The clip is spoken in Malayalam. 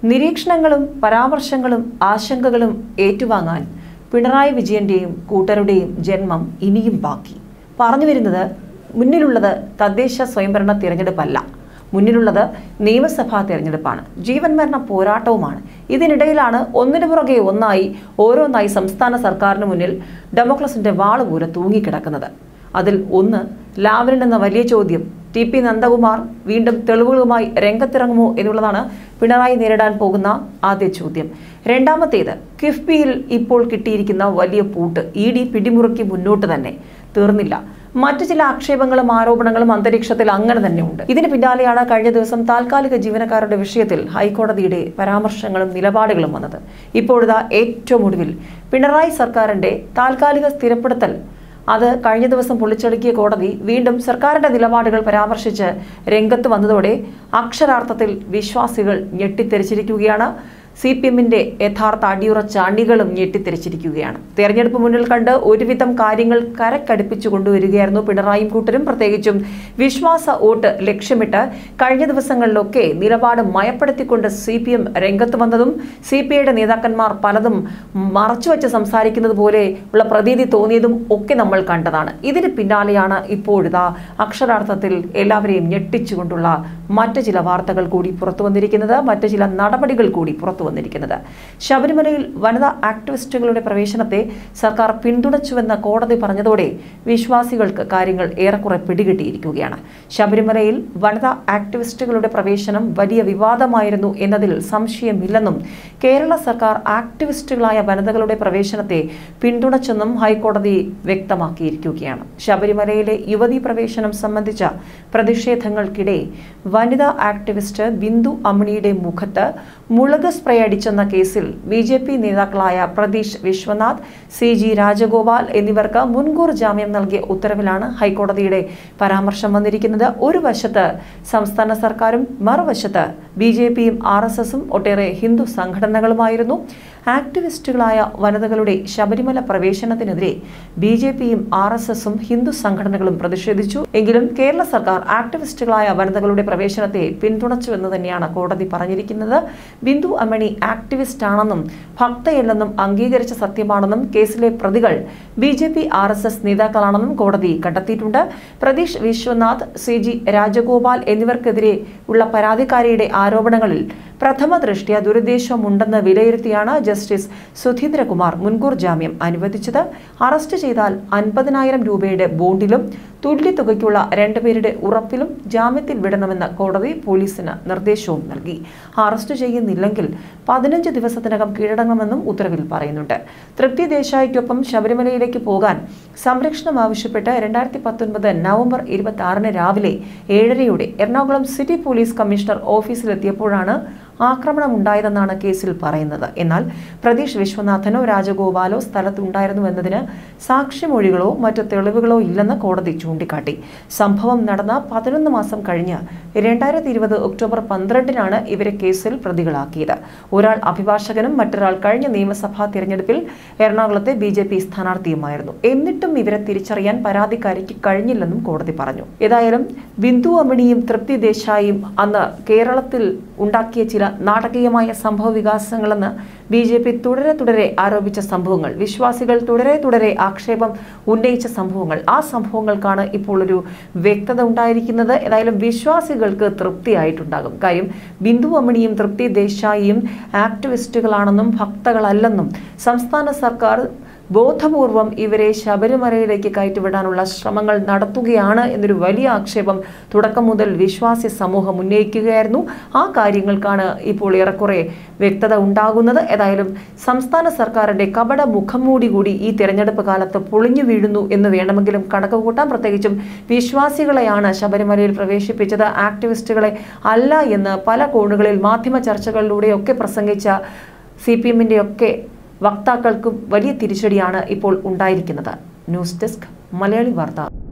നിരീക്ഷണങ്ങളും പരാമർശങ്ങളും ആശങ്കകളും ഏറ്റുവാങ്ങാൻ പിണറായി വിജയന്റെയും കൂട്ടരുടെയും ജന്മം ഇനിയും ബാക്കി പറഞ്ഞു വരുന്നത് മുന്നിലുള്ളത് തദ്ദേശ സ്വയംഭരണ തിരഞ്ഞെടുപ്പല്ല മുന്നിലുള്ളത് നിയമസഭാ തിരഞ്ഞെടുപ്പാണ് ജീവൻ മരണ പോരാട്ടവുമാണ് ഇതിനിടയിലാണ് ഒന്നിനു പുറകെ ഒന്നായി ഓരോന്നായി സംസ്ഥാന സർക്കാരിന് മുന്നിൽ ഡെമോക്രസിന്റെ വാള് പോലെ തൂങ്ങിക്കിടക്കുന്നത് അതിൽ ഒന്ന് ലാവലിൻ എന്ന വലിയ ചോദ്യം ടി പി നന്ദകുമാർ വീണ്ടും തെളിവുകളുമായി രംഗത്തിറങ്ങുമോ എന്നുള്ളതാണ് പിണറായി നേരിടാൻ പോകുന്ന ആദ്യ ചോദ്യം രണ്ടാമത്തേത് കിഫ്ബിയിൽ ഇപ്പോൾ കിട്ടിയിരിക്കുന്ന വലിയ പൂട്ട് ഇ ഡി പിടിമുറുക്കി മുന്നോട്ട് തന്നെ തീർന്നില്ല മറ്റു ചില ആക്ഷേപങ്ങളും ആരോപണങ്ങളും അന്തരീക്ഷത്തിൽ അങ്ങനെ തന്നെ ഉണ്ട് ഇതിന് പിന്നാലെയാണ് കഴിഞ്ഞ ദിവസം താൽക്കാലിക ജീവനക്കാരുടെ വിഷയത്തിൽ ഹൈക്കോടതിയുടെ പരാമർശങ്ങളും നിലപാടുകളും വന്നത് ഇപ്പോഴിതാ ഏറ്റവും ഒടുവിൽ പിണറായി സർക്കാരിന്റെ താൽക്കാലിക സ്ഥിരപ്പെടുത്തൽ അത് കഴിഞ്ഞ ദിവസം പൊളിച്ചടുക്കിയ കോടതി വീണ്ടും സർക്കാരിന്റെ നിലപാടുകൾ പരാമർശിച്ച് രംഗത്ത് വന്നതോടെ അക്ഷരാർത്ഥത്തിൽ വിശ്വാസികൾ ഞെട്ടിത്തെറിച്ചിരിക്കുകയാണ് സി പി എമ്മിന്റെ യഥാർത്ഥ അടിയുറച്ച അണികളും ഞെട്ടിത്തെറിച്ചിരിക്കുകയാണ് തെരഞ്ഞെടുപ്പ് മുന്നിൽ കണ്ട് ഒരുവിധം കാര്യങ്ങൾ കരക്കടുപ്പിച്ചു കൊണ്ടുവരികയായിരുന്നു പിണറായിയും കൂട്ടരും പ്രത്യേകിച്ചും വിശ്വാസ വോട്ട് ലക്ഷ്യമിട്ട് കഴിഞ്ഞ ദിവസങ്ങളിലൊക്കെ നിലപാട് മയപ്പെടുത്തിക്കൊണ്ട് സി പി എം രംഗത്ത് വന്നതും സി പി ഐയുടെ നേതാക്കന്മാർ പലതും മറച്ചുവെച്ച് സംസാരിക്കുന്നത് പോലെ ഉള്ള പ്രതീതി തോന്നിയതും ഒക്കെ നമ്മൾ കണ്ടതാണ് ഇതിന് പിന്നാലെയാണ് ഇപ്പോഴിതാ അക്ഷരാർത്ഥത്തിൽ എല്ലാവരെയും ഞെട്ടിച്ചുകൊണ്ടുള്ള മറ്റു ചില വാർത്തകൾ കൂടി പുറത്തു വന്നിരിക്കുന്നത് മറ്റു ചില നടപടികൾ കൂടി പുറത്തു വന്നിരിക്കുന്നത് ശബരിമലയിൽ വനിതാ ആക്ടിവിസ്റ്റുകളുടെ പ്രവേശനത്തെ സർക്കാർ പിന്തുണച്ചുവെന്ന് കോടതി പറഞ്ഞതോടെ വിശ്വാസികൾക്ക് കാര്യങ്ങൾ ഏറെക്കുറെ പിടികിട്ടിയിരിക്കുകയാണ് ശബരിമലയിൽ വനിതാ ആക്ടിവിസ്റ്റുകളുടെ പ്രവേശനം വലിയ വിവാദമായിരുന്നു എന്നതിൽ സംശയമില്ലെന്നും കേരള സർക്കാർ ആക്ടിവിസ്റ്റുകളായ വനിതകളുടെ പ്രവേശനത്തെ പിന്തുണച്ചെന്നും ഹൈക്കോടതി വ്യക്തമാക്കിയിരിക്കുകയാണ് ശബരിമലയിലെ യുവതീ പ്രവേശനം സംബന്ധിച്ച പ്രതിഷേധങ്ങൾക്കിടെ വനിതാ ആക്ടിവിസ്റ്റ് ബിന്ദു അമ്മിണിയുടെ മുഖത്ത് മുളക് സ്പ്രേ അടിച്ചെന്ന കേസിൽ ബി ജെ പി നേതാക്കളായ പ്രതീഷ് വിശ്വനാഥ് സി ജി രാജഗോപാൽ എന്നിവർക്ക് മുൻകൂർ ജാമ്യം നൽകിയ ഉത്തരവിലാണ് ഹൈക്കോടതിയുടെ പരാമർശം വന്നിരിക്കുന്നത് ഒരു വശത്ത് സംസ്ഥാന സർക്കാരും മറുവശത്ത് ബി ജെ പിയും ആർ എസ് എസും ഒട്ടേറെ ഹിന്ദു സംഘടനകളുമായിരുന്നു ആക്ടിവിസ്റ്റുകളായ വനിതകളുടെ ശബരിമല പ്രവേശനത്തിനെതിരെ ബി ജെ പിയും ആർ എസ് എസും ഹിന്ദു സംഘടനകളും പ്രതിഷേധിച്ചു എങ്കിലും കേരള സർക്കാർ ആക്ടിവിസ്റ്റുകളായ വനിതകളുടെ പ്രവേശനത്തെ പിന്തുണച്ചുവെന്ന് തന്നെയാണ് കോടതി പറഞ്ഞിരിക്കുന്നത് ബിന്ദു അമ്മണി ആക്ടിവിസ്റ്റ് ആണെന്നും ഭക്തയല്ലെന്നും അംഗീകരിച്ച സത്യമാണെന്നും കേസിലെ പ്രതികൾ B J P R S S നേതാക്കളാണെന്നും കോടതി കണ്ടെത്തിയിട്ടുണ്ട് പ്രതീഷ് വിശ്വനാഥ് സി ജി രാജഗോപാൽ എന്നിവർക്കെതിരെ ഉള്ള പരാതിക്കാരിയുടെ ആരോപണങ്ങളിൽ പ്രഥമ ദൃഷ്ട്യ ദുരുദ്ദേശമുണ്ടെന്ന് വിലയിരുത്തിയാണ് ജസ്റ്റിസ് സുധീന്ദ്രകുമാർ മുൻകൂർ ജാമ്യം അനുവദിച്ചത് അറസ്റ്റ് ചെയ്താൽ അൻപതിനായിരം രൂപയുടെ ബോണ്ടിലും തുല്യതുകയ്ക്കുള്ള രണ്ടുപേരുടെ ഉറപ്പിലും ജാമ്യത്തിൽ വിടണമെന്ന് കോടതി പോലീസിന് നിർദ്ദേശവും നൽകി അറസ്റ്റ് ചെയ്യുന്നില്ലെങ്കിൽ പതിനഞ്ച് ദിവസത്തിനകം കീഴടങ്ങുമെന്നും ഉത്തരവിൽ പറയുന്നുണ്ട് തൃപ്തി ദേശായിക്കൊപ്പം ശബരിമലയിലേക്ക് പോകാൻ സംരക്ഷണം ആവശ്യപ്പെട്ട് രണ്ടായിരത്തി പത്തൊൻപത് നവംബർ ഇരുപത്തി ആറിന് രാവിലെ ഏഴരയോടെ എറണാകുളം സിറ്റി പോലീസ് കമ്മീഷണർ ഓഫീസിലെത്തിയപ്പോഴാണ് ആക്രമണം ഉണ്ടായതെന്നാണ് കേസിൽ പറയുന്നത് എന്നാൽ പ്രതീഷ് വിശ്വനാഥനോ രാജഗോപാലോ സ്ഥലത്തുണ്ടായിരുന്നു എന്നതിന് സാക്ഷിമൊഴികളോ മറ്റു തെളിവുകളോ ഇല്ലെന്ന് കോടതി ചൂണ്ടിക്കാട്ടി സംഭവം നടന്ന പതിനൊന്ന് മാസം കഴിഞ്ഞ് രണ്ടായിരത്തി ഇരുപത് ഒക്ടോബർ പന്ത്രണ്ടിനാണ് ഇവരെ കേസിൽ പ്രതികളാക്കിയത് ഒരാൾ അഭിഭാഷകനും മറ്റൊരാൾ കഴിഞ്ഞ നിയമസഭാ തിരഞ്ഞെടുപ്പിൽ എറണാകുളത്തെ ബി ജെ പി സ്ഥാനാർത്ഥിയുമായിരുന്നു എന്നിട്ടും ഇവരെ തിരിച്ചറിയാൻ പരാതിക്കാരിക്ക് കഴിഞ്ഞില്ലെന്നും കോടതി പറഞ്ഞു ഏതായാലും ബിന്ദു അമണിയും തൃപ്തി ദേശായിയും അന്ന് കേരളത്തിൽ ഉണ്ടാക്കിയ ചില നാടകീയമായ സംഭവ വികാസങ്ങളെന്ന് ബി ജെ പി തുടരെ തുടരെ ആരോപിച്ച സംഭവങ്ങൾ വിശ്വാസികൾ തുടരെ തുടരെ ആക്ഷേപം ഉന്നയിച്ച സംഭവങ്ങൾ ആ സംഭവങ്ങൾക്കാണ് ഇപ്പോൾ ഒരു വ്യക്തത ഉണ്ടായിരിക്കുന്നത് ഏതായാലും വിശ്വാസികൾക്ക് തൃപ്തിയായിട്ടുണ്ടാകും കാര്യം ബിന്ദു അമ്മിണിയും തൃപ്തി ദേശായിയും ആക്ടിവിസ്റ്റുകളാണെന്നും ഭക്തകളല്ലെന്നും സംസ്ഥാന സർക്കാർ ബോധപൂർവം ഇവരെ ശബരിമലയിലേക്ക് കയറ്റിവിടാനുള്ള ശ്രമങ്ങൾ നടത്തുകയാണ് എന്നൊരു വലിയ ആക്ഷേപം തുടക്കം മുതൽ വിശ്വാസി സമൂഹം ഉന്നയിക്കുകയായിരുന്നു ആ കാര്യങ്ങൾക്കാണ് ഇപ്പോൾ ഏറെക്കുറെ വ്യക്തത ഉണ്ടാകുന്നത് ഏതായാലും സംസ്ഥാന സർക്കാരിന്റെ കപട മുഖംമൂടി കൂടി ഈ തെരഞ്ഞെടുപ്പ് കാലത്ത് പൊളിഞ്ഞു വീഴുന്നു എന്ന് വേണമെങ്കിലും കണക്കുകൂട്ടാം പ്രത്യേകിച്ചും വിശ്വാസികളെയാണ് ശബരിമലയിൽ പ്രവേശിപ്പിച്ചത് ആക്ടിവിസ്റ്റുകളെ അല്ല എന്ന് പല കോണുകളിൽ മാധ്യമ ചർച്ചകളിലൂടെയൊക്കെ പ്രസംഗിച്ച സി പി എമ്മിൻ്റെയൊക്കെ വക്താക്കൾക്കും വലിയ തിരിച്ചടിയാണ് ഇപ്പോൾ ഉണ്ടായിരിക്കുന്നത് ന്യൂസ് ഡെസ്ക് മലയാളി വാർത്ത